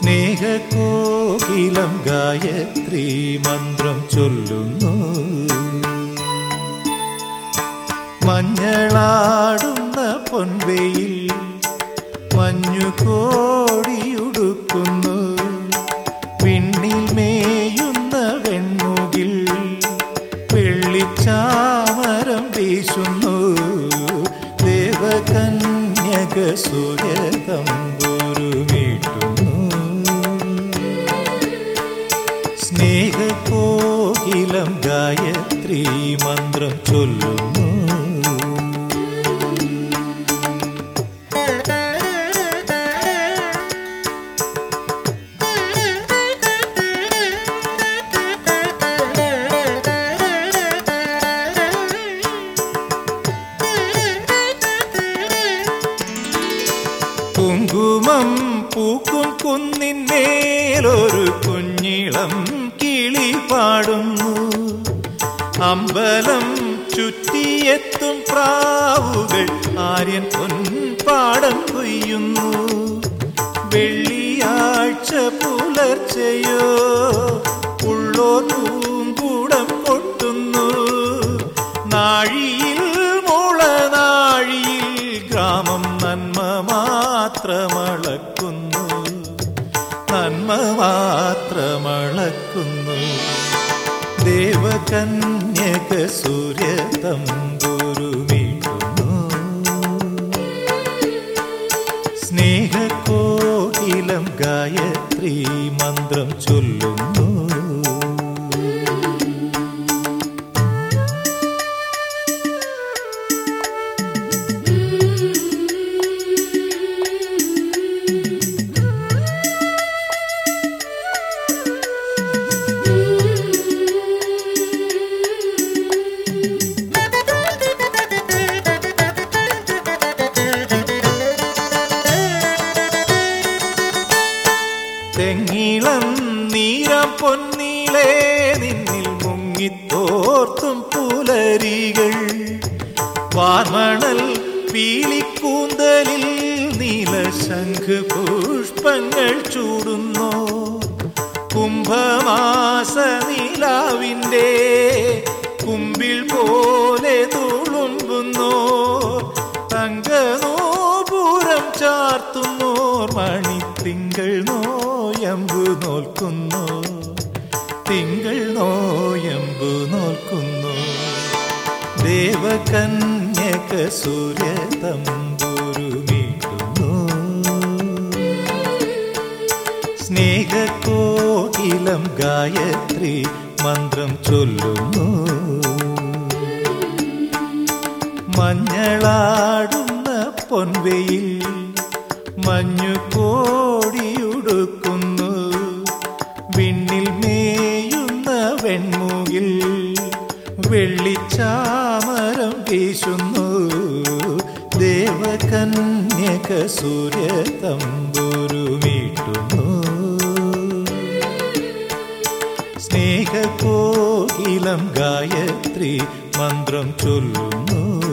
സ്നേഹകോകിലം ഗായത്രി മന്ത്രം ചൊല്ലുന്നു മഞ്ഞളാടുന്ന പൊൻവെയിൽ മഞ്ഞു കോടിയുടുക്കുന്നു വിണ്ണിൽ മേയുന്ന വെൺമുകിൽ വെള്ളിച്ചാമരം വീശുന്നു ദേവകന്യക സൂര്യതമ്പുരുമീട്ടുന്നു സ്നേഹകോകിലം ഗായത്രി മന്ത്രം ചൊല്ലുന്നു കുങ്കുമം പൂക്കും കുന്നിന്മേലൊരു കുഞ്ഞിളം കിളി പാടുന്നു അമ്പലം ചുറ്റിയെത്തും പ്രാവുകൾ ആര്യൻ പൊൻപാടം കൊയ്യുന്നു വെള്ളിയാഴ്ച പുലർച്ചയോ ഉള്ളോ പൂങ്കൂടം കൊട്ടുന്നു നാഴിയിൽ മുളനാഴിയിൽ ഗ്രാമം നന്മ മാത്രമളക്കുന്നു നന്മ മാത്രമളക്കുന്നു ദേവകന്യക സൂര്യ തമ്പുരുമീട്ടുന്നു സ്നേഹകോകിലം ഗായത്രി മന്ത്രം ചൊല്ലുന്നു തെങ്ങിളം നീരം പൊന്നീളേ നിന്നിൽ മുങ്ങിത്തോർത്തും പുലരികൾ വാർമണൽ പീലിക്കൂന്തലിൽ നീലശംഖ് പുഷ്പങ്ങൾ ചൂടുന്നു കുംഭമാസ നിലാവിൻ്റെ കുമ്പിൽ പോലെ തുളുമ്പുന്നു തങ്കനോപുരം ചാർത്തുന്നോർ മണിത്തിങ്കൾ നോയമ്പു നോൽക്കുന്നു തിങ്കൾ നോയമ്പു നോൽക്കുന്നു ദേവകന്യക സൂര്യ തമ്പുരുമീട്ടുന്നു സ്നേഹകോകിലം ഗായത്രി മന്ത്രം ചൊല്ലുന്നു മഞ്ഞളാടുന്ന പൊൻവെയിൽ മഞ്ഞു കോടിയുടുക്കുന്നു വിണ്ണിൽ മേയുന്ന വെൺമുകിൽ വെള്ളിച്ചാമരം വീശുന്നു ദേവകന്യക സൂര്യ തമ്പുരുമീട്ടുന്നു സ്നേഹകോകിലം ഗായത്രി മന്ത്രം ചൊല്ലുന്നു